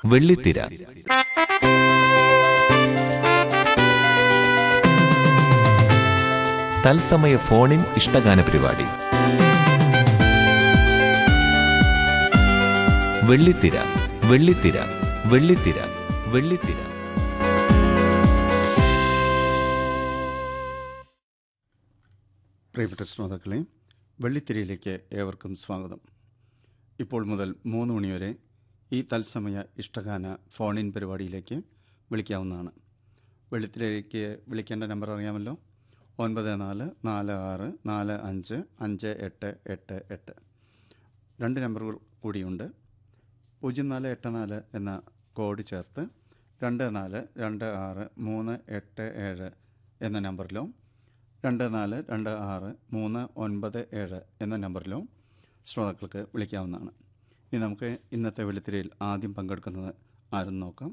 വെള്ളിത്തിര തത്സമയ ഫോണിൻ ഇഷ്ടഗാന പരിപാടി വെള്ളിത്തിര വെള്ളിത്തിര വെള്ളിത്തിര വെള്ളിത്തിര പ്രിയപ്പെട്ട ശ്രോതാക്കളെ വെള്ളിത്തിരയിലേക്ക് ഏവർക്കും സ്വാഗതം ഇപ്പോൾ മുതൽ മൂന്ന് മണിവരെ ഈ തത്സമയ ഇഷ്ടഗാന ഫോൺ ഇൻ പരിപാടിയിലേക്ക് വിളിക്കാവുന്നതാണ് വെള്ളിത്തിരയിലേക്ക് വിളിക്കേണ്ട നമ്പർ അറിയാമല്ലോ ഒൻപത് നാല് നാല് ആറ് നാല് അഞ്ച് അഞ്ച് എട്ട് എട്ട് എട്ട് രണ്ട് നമ്പറുകൾ കൂടിയുണ്ട് പൂജ്യം നാല് എട്ട് നാല് എന്ന കോഡ് ചേർത്ത് രണ്ട് നാല് രണ്ട് ആറ് മൂന്ന് എട്ട് ഏഴ് എന്ന നമ്പറിലോ രണ്ട് നാല് രണ്ട് ആറ് മൂന്ന് ഒൻപത് ഏഴ് എന്ന നമ്പറിലോ ശ്രോതാക്കൾക്ക് വിളിക്കാവുന്നതാണ് ഇനി നമുക്ക് ഇന്നത്തെ വെളുത്തിരയിൽ ആദ്യം പങ്കെടുക്കുന്നത് ആരെന്ന് നോക്കാം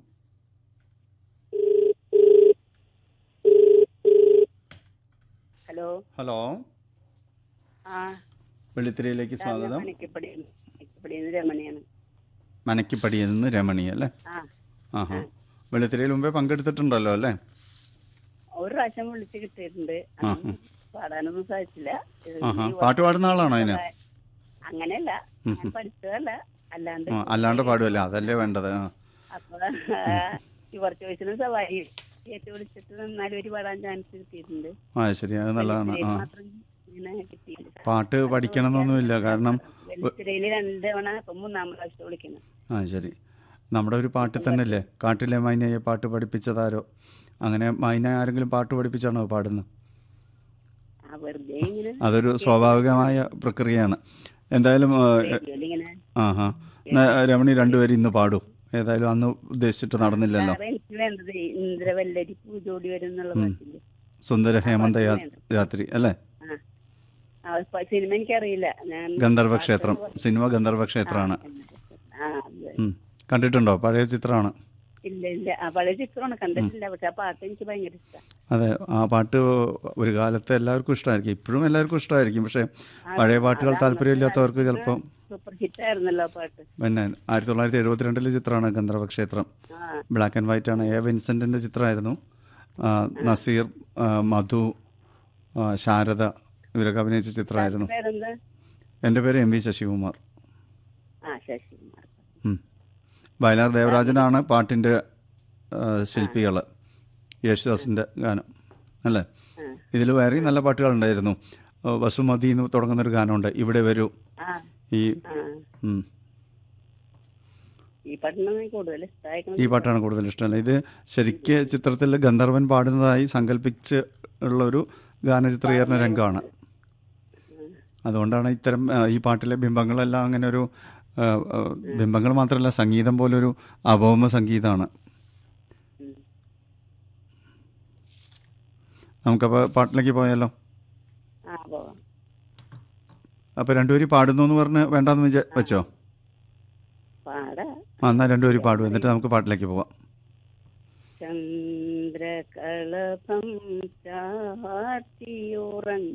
ഹലോ ഹലോ ആ വെള്ളിത്തിരയിലേക്ക് സ്വാഗതം മണിക്കപ്പടി മണിക്കപ്പടിയിൽ രമണിയാണ് മനക്കിപ്പടിയിൽ നിന്ന് രമണി അല്ലേ ആ ആഹാ വെള്ളിത്തിരയിൽ മുമ്പേ പങ്കെടുത്തിട്ടുണ്ടല്ലോ അല്ലേ ഒരു പ്രാവശ്യം വിളിച്ച് കിട്ടിയിട്ടുണ്ട് ആ, അന്ന് പാടാനൊന്നും സാധിച്ചില്ല ഇത് ആഹാ ഈ പാട്ട് പാടുന്ന ആളാണോ അതിന് വർഷം അങ്ങനെയല്ല ഞാൻ പഠിച്ചതല്ല അല്ലാണ്ട് ആ അല്ലാണ്ട് പാടുമല്ലേ അതല്ലേ വേണ്ടത് ആ അപ്പൊ ഈ കുറച്ച് വയസ്സിന് സവാരി ഏറ്റവും വിളിച്ചിട്ട് നന്നാലും ഒരു പാടാൻ ചാൻസ് കിട്ടിയിട്ടുണ്ട് ആ ശരി അത് നല്ലതാണ് വെള്ളിത്തിരയിൽ ആ മാത്രം ഇങ്ങനെ കിട്ടിയില്ല പാട്ട് പഠിക്കണമെന്നൊന്നുമില്ല കാരണം വെള്ളിത്തിരയില് രണ്ട് തവണ ഇപ്പൊ മൂന്നാം പ്രാവശ്യം വിളിക്കണം ആ ശരി നമ്മുടെ ഒരു പാട്ട് തന്നെയല്ലേ കാട്ടിലെ മൈനയെ പാട്ട് പഠിപ്പിച്ചതാരോ അങ്ങനെ മൈന ആരെങ്കിലും പാട്ട് പഠിപ്പിച്ചാണോ പാടുന്നത് ആ വെറുതെ ഇങ്ങനെ അതൊരു സ്വാഭാവികമായ പ്രക്രിയയാണ് എന്തായാലും ആ, റേഡിയോയിൽ ഇങ്ങനെ ആഹാ ന- രമണി രണ്ടുപേരും ഇന്ന് പാടും ഏതായാലും അന്ന് ഉദ്ദേശിച്ചിട്ട് നടന്നില്ലല്ലോ വേറെ എനിക്ക് വേണ്ടത് ഇന്ദ്രവല്ലരി പൂജോടി വരും എന്നുള്ള പാട്ടില്ലേ സുന്ദര ഹേമന്ത യാ- രാത്രി അല്ലേ ആ ആ പ- സിനിമ എനിക്കറിയില്ല ഞാൻ ഗന്ധർവ ക്ഷേത്രം സിനിമ ഗന്ധർവ ക്ഷേത്രമാണ് ആ അത് ഉം. കണ്ടിട്ടുണ്ടോ പഴയ ചിത്രമാണ് ഇല്ല ഇല്ല ആ പഴയ ചിത്രമാണ് കണ്ടിട്ടില്ല പക്ഷെ ആ പാട്ട് എനിക്ക് ഭയങ്കര ഇഷ്ടമാണ് അതെ ആ പാട്ട് ഒരു കാലത്ത് എല്ലാവർക്കും ഇഷ്ടമായിരിക്കും ഇപ്പോഴും എല്ലാവർക്കും ഇഷ്ടമായിരിക്കും പക്ഷേ പഴയ പാട്ടുകൾ താല്പര്യമില്ലാത്തവർക്ക് ചിലപ്പോൾ സൂപ്പർ ഹിറ്റ് ആയിരുന്നല്ലോ ആ പാട്ട് പിന്നെ ആയിരത്തി തൊള്ളായിരത്തി എഴുപത്തിരണ്ടിലെ ചിത്രമാണ് ഗന്ധർവ ക്ഷേത്രം ആ ബ്ലാക്ക് ആൻഡ് വൈറ്റ് ആണ് എ വിൻസെൻറ്റിൻ്റെ ചിത്രമായിരുന്നു ആ, നസീർ ആ, മധു ആ, ശാരദ ഇവരൊക്കെ അഭിനയിച്ച ചിത്രമായിരുന്നു പേരെന്താ എൻ്റെ പേര് എം വി ശശികുമാർ ആ ശശികുമാർ ഉം. വയലാർ ദേവരാജനാണ് പാട്ടിൻ്റെ ശില്പികൾ യേശുദാസിൻ്റെ ഗാനം അല്ലേ ആ ഇതിൽ വേറെ നല്ല പാട്ടുകളുണ്ടായിരുന്നു ആ, വസുമതി എന്ന് തുടങ്ങുന്നൊരു ഗാനമുണ്ട് ഇവിടെ വരൂ ആ ഈ ആ ഉം, ഈ പാട്ടിനാണ് കൂടുതൽ ഇഷ്ടമായിരിക്കണം ഈ പാട്ടാണ് കൂടുതൽ ഇഷ്ടമല്ല ഇത് ശരിക്ക് ചിത്രത്തിൽ ഗന്ധർവൻ പാടുന്നതായി സങ്കല്പിച്ച് ഉള്ളൊരു ഗാനചിത്രീകരണ രംഗമാണ് അതുകൊണ്ടാണ് ഇത്തരം ആ, ഈ പാട്ടിലെ ബിംബങ്ങളെല്ലാം അങ്ങനെ ഒരു ആ, ആ, ബിംബങ്ങൾ മാത്രമല്ല സംഗീതം പോലൊരു അഭൗമ സംഗീതമാണ് ഉം. നമുക്കപ്പോൾ പാട്ടിലേക്ക് പോയാലോ ആ പോവാം അപ്പോൾ രണ്ടുപേരും പാടുന്നു എന്ന് പറഞ്ഞ് വേണ്ടാന്ന് വിചാ വെച്ചോ പാടാ ആ എന്നാൽ രണ്ടുപേരും പാടും എന്നിട്ട് നമുക്ക് പാട്ടിലേക്ക് പോവാം ചന്ദ്രകളഭം ചാർത്തിയുറങ്ങ